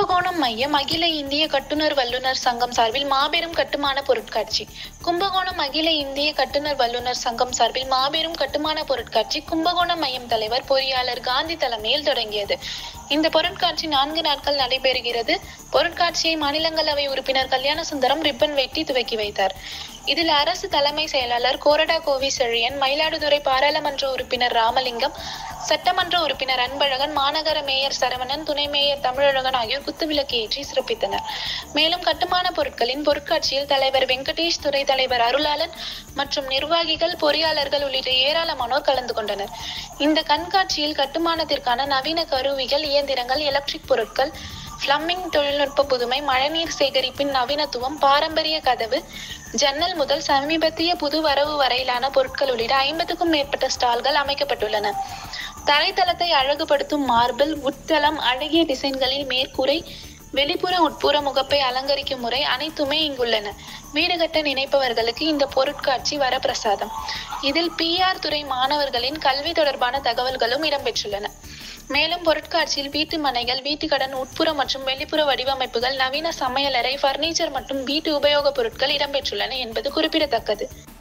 கும்பகோணம் மையம் அகில இந்திய கட்டுனர் வல்லுநர் சங்கம் சார்பில் மாபெரும் கட்டுமான பொருட்காட்சி கும்பகோணம் அகில இந்திய கட்டுனர் வல்லுநர் சங்கம் சார்பில் மாபெரும் கட்டுமான பொருட்காட்சி கும்பகோணம் மையம் தலைவர் பொறியாளர் காந்தி தலைமையில் தொடங்கியது இந்த பொருட்காட்சி நான்கு நாட்கள் நடைபெறுகிறது பொருட்காட்சியை மாநிலங்களவை உறுப்பினர் கல்யாண சுந்தரம் ரிப்பன் வெட்டி துவக்கி வைத்தார் இதில் அரசு தலைமை செயலாளர் கோரடா கோவி செழியன் மயிலாடுதுறை பாராளுமன்ற உறுப்பினர் ராமலிங்கம் சட்டமன்ற உறுப்பினர் அன்பழகன் மாநகர மேயர் சரவணன் துணை மேயர் தமிழழகன் ஆகியோர் குத்துவிளக்கு ஏற்றி சிறப்பித்தனர் மேலும் கட்டுமான பொருட்களின் பொருட்காட்சியில் தலைவர் வெங்கடேஷ் துறை தலைவர் அருளாளன் மற்றும் நிர்வாகிகள் பொறியாளர்கள் உள்ளிட்ட ஏராளமானோர் கலந்து கொண்டனர் இந்த கண்காட்சியில் கட்டுமானத்திற்கான நவீன கருவிகள் இயந்திரங்கள் எலக்ட்ரிக் பொருட்கள் பிளம்பிங் தொழில்நுட்ப புதுமை மழைநீர் சேகரிப்பின் நவீனத்துவம் பாரம்பரிய கதவு ஜன்னல் முதல் சமீபத்திய புது வரவு வரையிலான பொருட்கள் உள்ளிட்ட ஐம்பதுக்கும் மேற்பட்ட ஸ்டால்கள் அமைக்கப்பட்டுள்ளன தரைத்தளத்தை அழகுபடுத்தும் மார்பிள் உட்தளம் அழகிய டிசைன்களில் மேற்கூரை வெளிப்புற உட்புற முகப்பை அலங்கரிக்கும் முறை அனைத்துமே இங்குள்ளன வீடு கட்ட நினைப்பவர்களுக்கு இந்த பொருட்காட்சி வரப்பிரசாதம் இதில் பிஆர் துறை மாணவர்களின் கல்வி தொடர்பான தகவல்களும் இடம்பெற்றுள்ளன மேலும் பொருட்காட்சியில் வீட்டு மனைகள் வீட்டு கடன் உட்புற மற்றும் வெளிப்புற வடிவமைப்புகள் நவீன சமையலறை பர்னிச்சர் மற்றும் வீட்டு உபயோகப் பொருட்கள் இடம்பெற்றுள்ளன என்பது குறிப்பிடத்தக்கது